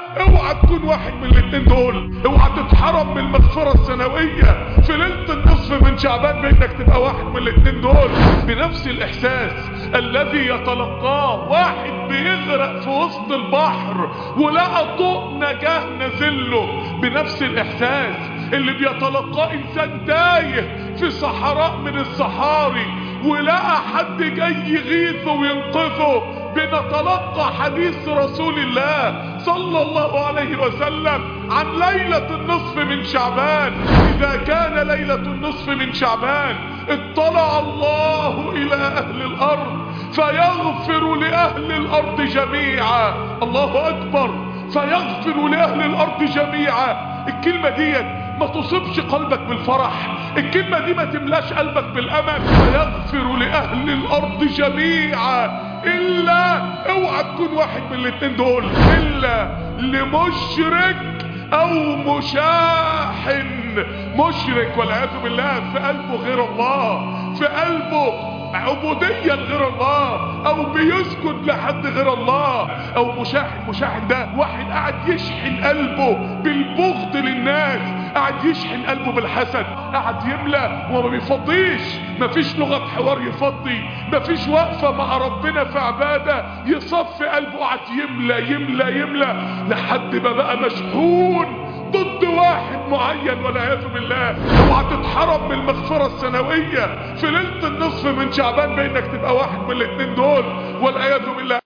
اوعى تكون واحد من الاتنين دول اوعى تتحرم من المغفرة السنوية في ليلة النصف من شعبان بانك تبقى واحد من الاتنين دول بنفس الاحساس الذي يتلقاه واحد بيغرق في وسط البحر ولقى ضوء نجاه نزله بنفس الاحساس اللي بيتلقاه انسان تايه في صحراء من الصحاري ولقى حد جاي يغيثه وينقذه بنتلقى حديث رسول الله صلى الله عليه وسلم عن ليلة النصف من شعبان إذا كان ليلة النصف من شعبان اطلع الله إلى أهل الأرض فيغفر لأهل الأرض جميعا الله أكبر فيغفر لأهل الأرض جميعا الكلمة ديت ما تصيبش قلبك بالفرح الكلمة دي ما تملاش قلبك بالأمل فيغفر لأهل الأرض جميعا إلا اوعى تكون واحد من الاتنين دول إلا لمشرك أو مشاحن مشرك والعياذ بالله في قلبه غير الله في قلبه عبودية لغير الله او بيسجد لحد غير الله او مشاحن مشاحن ده واحد قاعد يشحن قلبه بالبغض للناس قاعد يشحن قلبه بالحسد قاعد يملى وما بيفضيش مفيش لغة حوار يفضي مفيش وقفة مع ربنا في عبادة يصفي قلبه قاعد يملى يملى يملى لحد ما بقى مشحون ضد واحد معين والعياذ بالله اوعى تتحرم من المغفرة السنوية في ليلة النصف من شعبان بانك تبقى واحد من الاتنين دول والعياذ بالله